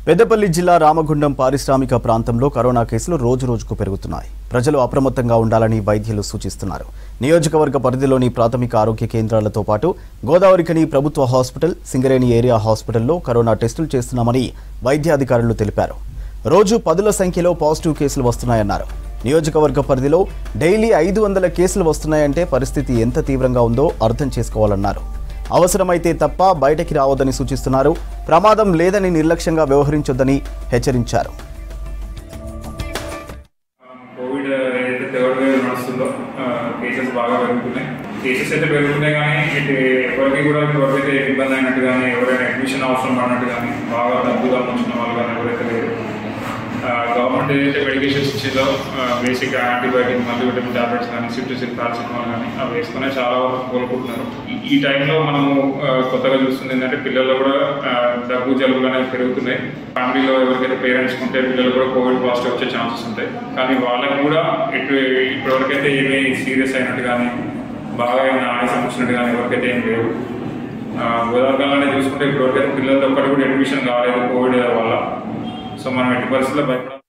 పెద్దపల్లి జిల్లా రామగుండం పారిశ్రామిక ప్రాంతంలో కరోనా కేసులు రోజు రోజుకు పెరుగుతున్నాయి ప్రజలు అప్రమత్తంగా ఉండాలని వైద్యులు సూచిస్తున్నారు నియోజకవర్గ పరిధిలోని ప్రాథమిక ఆరోగ్య కేంద్రాలతో పాటు గోదావరికని ప్రభుత్వ హాస్పిటల్ సింగరేణి ఏరియా హాస్పిటల్లో కరోనా టెస్టులు చేస్తున్నామని వైద్యాధికారులు తెలిపారు రోజు పదుల సంఖ్యలో పాజిటివ్ కేసులు వస్తున్నాయన్నారు నియోజకవర్గ పరిధిలో డైలీ ఐదు వందల కేసులు వస్తున్నాయంటే పరిస్థితి ఎంత తీవ్రంగా ఉందో అర్థం చేసుకోవాలన్నారు అవసరమైతే తప్ప బయటకి రావద్దని సూచిస్తున్నారు ప్రమాదం లేదని నిర్లక్ష్యంగా వ్యవహరించొద్దని హెచ్చరించారు కోవిడ్ ఏదైతే థర్డ్ వేవ్ నడుస్తుందో కేసెస్ బాగా పెరుగుతున్నాయి కేసెస్ అయితే పెరుగుతున్నాయి కానీ ఇటు ఎవరికి కూడా ఎవరికైతే ఇబ్బంది అయినట్టు కానీ ఎవరైనా అడ్మిషన్ అవసరం పడినట్టు కానీ బాగా తగ్గుగా ఉంచిన వాళ్ళు కానీ ఎవరైతే లేరు గవర్నమెంట్ ఏదైతే మెడికేషన్స్ ఇచ్చిందో బేసిక్ యాంటీబయాటిక్ మల్టీవిటమిన్ టాబ్లెట్స్ కానీ సిట్రసిన్ పారాసిటమాల్ కానీ అవి వేసుకునే చాలా వరకు కోలుకుంటున్నారు ఈ- ఈ టైంలో మనము ఆ, కొత్తగా చూస్తుంది ఏంటంటే పిల్లల్లో కూడా ఆ, దగ్గు జలుబులు అనేవి పెరుగుతున్నాయి ఫ్యామిలీలో ఎవరికైతే పేరెంట్స్ ఉంటే పిల్లలు కూడా కోవిడ్ పాజిటివ్ వచ్చే ఛాన్సెస్ ఉంటాయి కానీ వాళ్ళకి కూడా ఎటు ఇప్పటివరకైతే ఏమీ సీరియస్ అయినట్టు కానీ బాగా ఏమైనా ఆయాసం వచ్చినట్టు కానీ ఎవరికైతే ఏం లేవు గోదావరిలోనే చూసుకుంటే ఇప్పటివరకైతే పిల్లలతో ఒక్కటి కూడా అడ్మిషన్ కాలేదు కోవిడ్ వల్ల సో మనం ఎట్టి పరిస్థితుల్లో భయపడాలి